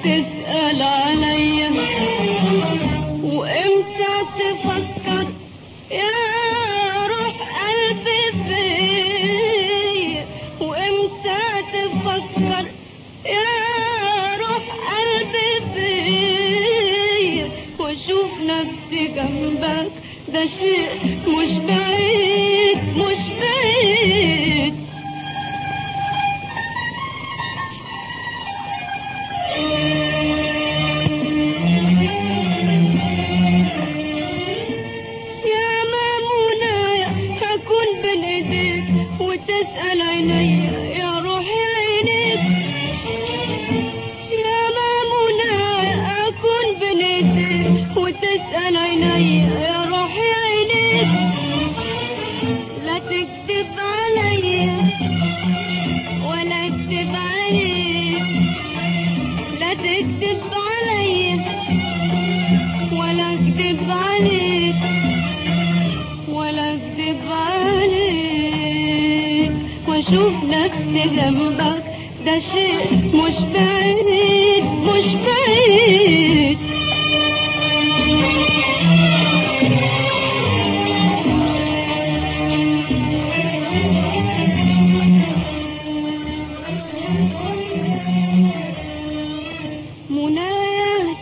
تسأل عليا وامتى تفكر يا روح قلبي فيا وامتى تفكر يا روح قلبي فيا واشوف نفسي جنبك ده شيء مش بعيد مش بعيد يا مامونة هكون بين ايديك وتسأل عينيا يا روحي عينيك يا مامونة هكون بين ايديك وتسأل عينيا يا روحي عينيك لا تكذب عليا ولا اكذب عليك لا تكذب عليا ولا اكذب عليك ولا اكذب عليك واشوف نفسي جنبك ده شيء مش بعيد مش بعيد منايا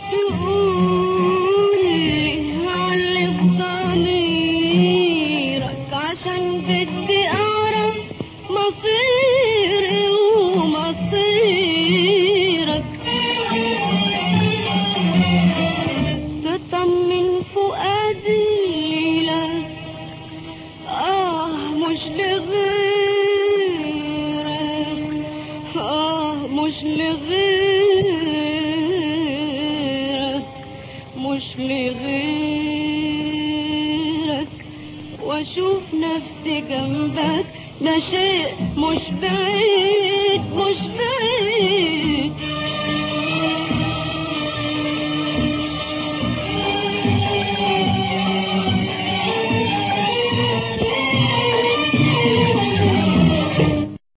تقولي علي بضميرك عشان بدي اعرف مصيري ومصيرك تطمن فؤادي لك آه مش لغيرك آه مش لغيرك مش لغيرك واشوف نفسي جنبك ده شيء مش بعيد